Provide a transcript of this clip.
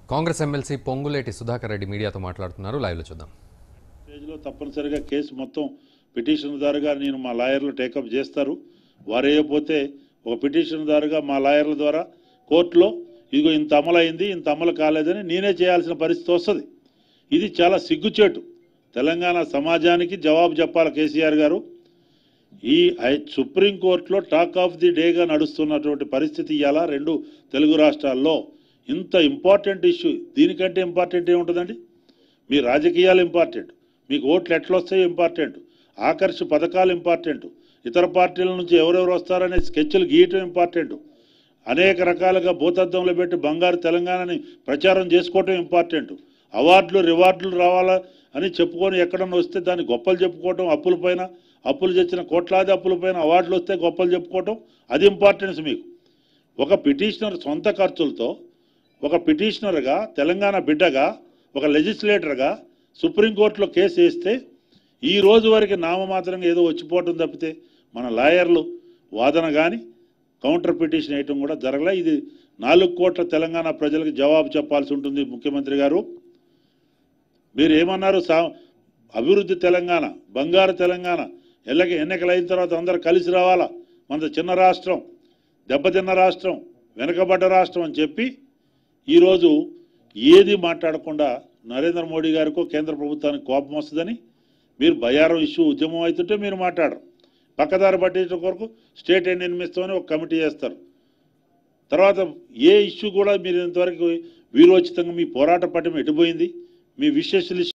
Congress MLC Ponguleti Sudhakar Reddy మీడియాతో మాట్లాడుతున్నారు లైవ్లో చూద్దాం స్టేజ్లో తప్పనిసరిగా కేసు మొత్తం పిటిషన్దారుగా నేను మా లాయర్లు టేకప్ చేస్తారు వారేయకపోతే ఒక పిటిషన్దారుగా మా లాయర్ల ద్వారా కోర్టులో ఇదిగో ఇంత అమలైంది ఇంత అమలు కాలేదని నేనే చేయాల్సిన పరిస్థితి వస్తుంది ఇది చాలా సిగ్గుచేటు తెలంగాణ సమాజానికి జవాబు చెప్పాలి కేసీఆర్ గారు ఈ ఐ- సుప్రీంకోర్టులో టాక్ ఆఫ్ ది డేగా నడుస్తున్నటువంటి పరిస్థితి ఇవాళ రెండు తెలుగు రాష్ట్రాల్లో ఇంత ఇంపార్టెంట్ ఇష్యూ దీనికంటే ఇంపార్టెంట్ ఏముంటుందండి మీ రాజకీయాలు ఇంపార్టెంట్ మీకు ఓట్లు ఎట్లా వస్తాయో ఇంపార్టెంట్ ఆకర్ష పథకాలు ఇంపార్టెంట్ ఇతర పార్టీల నుంచి ఎవరెవరు వస్తారనే స్కెచ్లు గీయటం ఇంపార్టెంట్ అనేక రకాలుగా భూతద్దంలో పెట్టి బంగారు తెలంగాణని ప్రచారం చేసుకోవటం ఇంపార్టెంట్ అవార్డులు రివార్డులు రావాలా అని చెప్పుకొని ఎక్కడన్నా వస్తే దాన్ని గొప్పలు చెప్పుకోవటం అప్పుల పైన అప్పులు తెచ్చిన కోట్లాది అప్పుల పైన అవార్డులు వస్తే గొప్పలు చెప్పుకోవటం అది ఇంపార్టెన్స్ మీకు ఒక పిటిషనర్ సొంత ఖర్చులతో ఒక పిటిషనర్గా తెలంగాణ బిడ్డగా ఒక లెజిస్లేటర్గా సుప్రీంకోర్టులో కేసు వేస్తే ఈ రోజు వరకు నామమాత్రంగా ఏదో వచ్చిపోవటం తప్పితే మన లాయర్లు వాదన కానీ కౌంటర్ పిటిషన్ వేయటం కూడా జరగలే ఇది నాలుగు కోట్ల తెలంగాణ ప్రజలకు జవాబు చెప్పాల్సి ఉంటుంది ముఖ్యమంత్రి గారు మీరు ఏమన్నారు సా అభివృద్ధి తెలంగాణ బంగారు తెలంగాణ ఎల్లకి ఎన్నికలు అయిన తర్వాత అందరూ కలిసి రావాలా మన చిన్న రాష్ట్రం దెబ్బతిన్న రాష్ట్రం వెనుకబడ్డ రాష్ట్రం అని చెప్పి ఈరోజు ఏది మాట్లాడకుండా నరేంద్ర మోడీ గారికో కేంద్ర ప్రభుత్వానికి కోపం వస్తుందని మీరు బయారం ఇష్యూ ఉద్యమం అవుతుంటే మీరు మాట్లాడరు పక్కదారి పట్టించడం కొరకు స్టేట్ ఎండ్ ఎనిమిస్తామని ఒక కమిటీ చేస్తారు తర్వాత ఏ ఇష్యూ కూడా మీరు ఇంతవరకు వీరోచితంగా మీ పోరాట పట్టం ఎటుపోయింది మీ విశేష